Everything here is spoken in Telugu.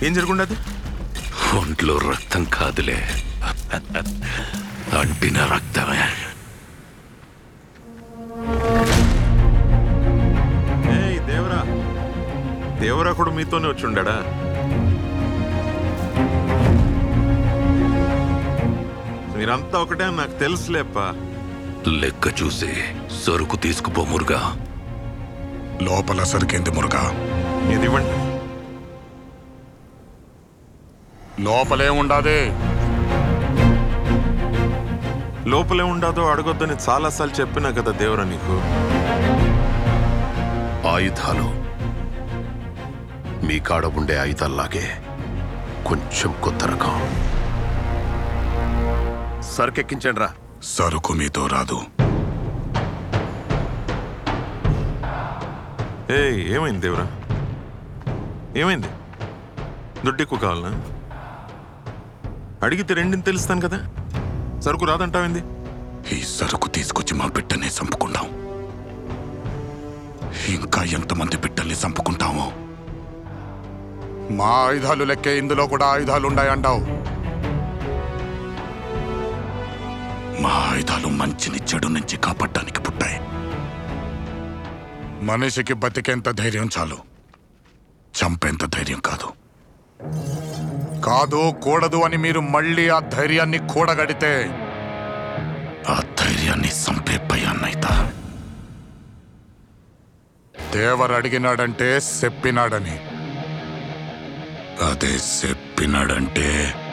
ఏం జరుగుండదు ఒంట్లో రక్తం కాదులే అంటిన రక్తమే ఏయ్ దేవరా దేవరా కూడా మీతోనే వచ్చి ఉండాడా మీరంతా ఒకటే అని నాకు తెలుసులేప్పా లెక్క చూసి సరుకు తీసుకుపో మురుగా లోపల సరికేంది మురుగా ఇది ఇవ్వండి లోపలే ఉండాది లోపలే ఉండాదో అడగొద్దని చాలాసార్లు చెప్పినా కదా దేవరా నీకు ఆయుధాలు మీ కాడ ఉండే ఆయుధాల్లాగే కొంచెం కొత్త రకం సరుకెక్కించండి రా సరుకు మీతో రాదు ఏయ్ ఏమైంది దేవరా ఏమైంది దుడ్డు ఎక్కువ కావాలనా అడిగితే రెండింటి తెలుస్తాను కదా సరుకు రాదంటావేంది ఈ సరుకు తీసుకొచ్చి మా బిడ్డని చంపుకుంటాం ఇంకా ఎంతమంది బిడ్డల్ని చంపుకుంటామో మా ఆయుధాలు లెక్కే ఇందులో కూడా ఆయుధాలు ఉన్నాయంటావు మా ఆయుధాలు మంచిని చెడు నుంచి కాపాడడానికి పుట్టాయి మనిషికి బతికేంత ధైర్యం చాలు చంపేంత ధైర్యం కాదు కాదు కూడదు అని మీరు మళ్ళీ ఆ ధైర్యాన్ని కూడగడితే ఆ ధైర్యాన్ని చంపే భయాన్నైతా దేవర్ అడిగినాడంటే చెప్పినాడని అదే చెప్పినాడంటే